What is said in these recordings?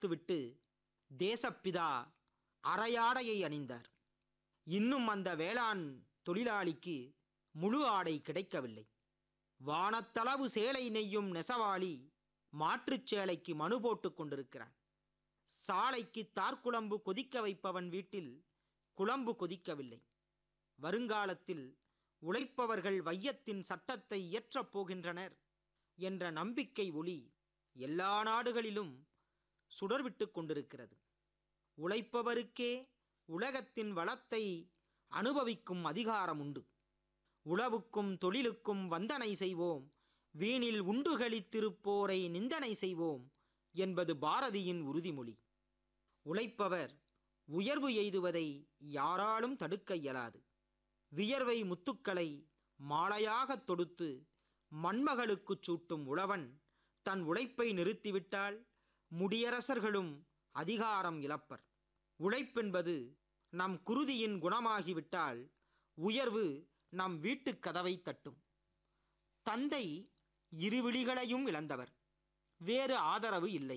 விட்டு தேசப்பிதா அரையாடையை அணிந்தார் இன்னும் அந்த வேளாண் தொழிலாளிக்கு முழு ஆடை கிடைக்கவில்லை வானத்தளவு சேலை நெய்யும் நெசவாளி மாற்றுச் சேலைக்கு மனு போட்டுக் கொண்டிருக்கிறான் சாலைக்கு தார்குழம்பு கொதிக்க வைப்பவன் வீட்டில் குழம்பு கொதிக்கவில்லை வருங்காலத்தில் உழைப்பவர்கள் வையத்தின் சட்டத்தை இயற்றப் போகின்றனர் என்ற நம்பிக்கை ஒளி எல்லா நாடுகளிலும் சுடர்விட்டு கொண்டிருக்கிறது உழைப்பவருக்கே உலகத்தின் வளத்தை அனுபவிக்கும் அதிகாரம் உண்டு உழவுக்கும் தொழிலுக்கும் வந்தனை செய்வோம் வீணில் உண்டுகளித்திருப்போரை நிந்தனை செய்வோம் என்பது பாரதியின் உறுதிமொழி உழைப்பவர் உயர்வு எய்துவதை யாராலும் தடுக்க இயலாது வியர்வை முத்துக்களை மாலையாகத் தொடுத்து மண்மகளுக்குச் சூட்டும் உழவன் தன் உழைப்பை நிறுத்திவிட்டால் முடியரசர்களும் அதிகாரம் இழப்பர் உழைப்பென்பது நம் குருதியின் குணமாகிவிட்டால் உயர்வு நம் வீட்டுக் கதவை தட்டும் தந்தை இருவிழிகளையும் இழந்தவர் வேறு ஆதரவு இல்லை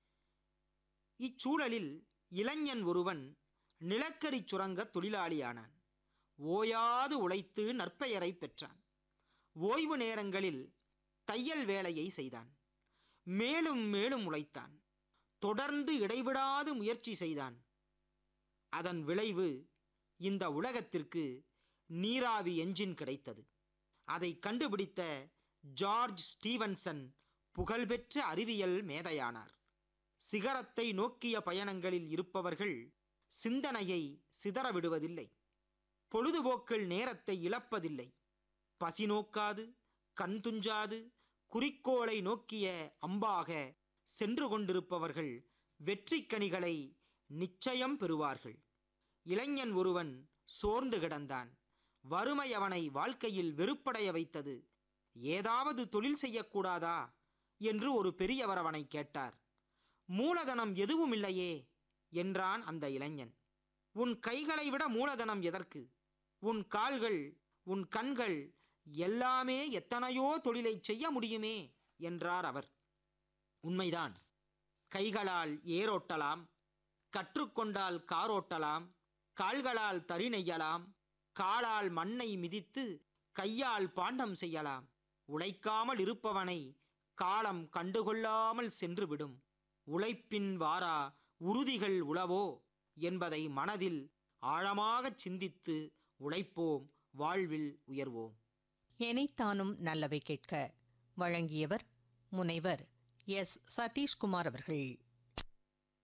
இச்சூழலில் இளைஞன் ஒருவன் நிலக்கரி சுரங்க தொழிலாளியானான் ஓயாது உழைத்து நற்பெயரை பெற்றான் ஓய்வு நேரங்களில் தையல் வேலையை செய்தான் மேலும் மேலும் உழைத்தான் தொடர்ந்து இடைவிடாது முயற்சி செய்தான் அதன் விளைவு இந்த உலகத்திற்கு நீராவி என்ஜின் கிடைத்தது அதை கண்டுபிடித்த ஜார்ஜ் ஸ்டீவன்சன் புகழ்பெற்ற அறிவியல் மேதையானார் சிகரத்தை நோக்கிய பயணங்களில் இருப்பவர்கள் சிந்தனையை சிதறவிடுவதில்லை பொழுதுபோக்கில் நேரத்தை இழப்பதில்லை பசி நோக்காது கண் துஞ்சாது குறிக்கோளை நோக்கிய அம்பாக சென்று கொண்டிருப்பவர்கள் வெற்றிக்கனிகளை நிச்சயம் பெறுவார்கள் இளைஞன் ஒருவன் சோர்ந்து கிடந்தான் வறுமை அவனை வாழ்க்கையில் வெறுப்படைய வைத்தது ஏதாவது தொழில் செய்யக்கூடாதா என்று ஒரு பெரியவர் அவனை கேட்டார் மூலதனம் எதுவும் இல்லையே என்றான் அந்த இளைஞன் உன் கைகளை விட மூலதனம் எதற்கு உன் கால்கள் உன் கண்கள் எல்லாமே எத்தனையோ தொழிலை செய்ய முடியுமே என்றார் அவர் உண்மைதான் கைகளால் ஏரோட்டலாம் கற்றுக்கொண்டால் காரோட்டலாம் கால்களால் தறி நெய்யலாம் காலால் மண்ணை மிதித்து கையால் பாண்டம் செய்யலாம் உழைக்காமல் இருப்பவனை காலம் கண்டுகொள்ளாமல் சென்றுவிடும் உழைப்பின் வாரா உறுதிகள் உளவோ என்பதை மனதில் ஆழமாகச் சிந்தித்து உழைப்போம் வாழ்வில் உயர்வோம் எனைத்தானும் நல்லவை கேட்க வழங்கியவர் முனைவர் எஸ் சதீஷ்குமார் அவர்கள்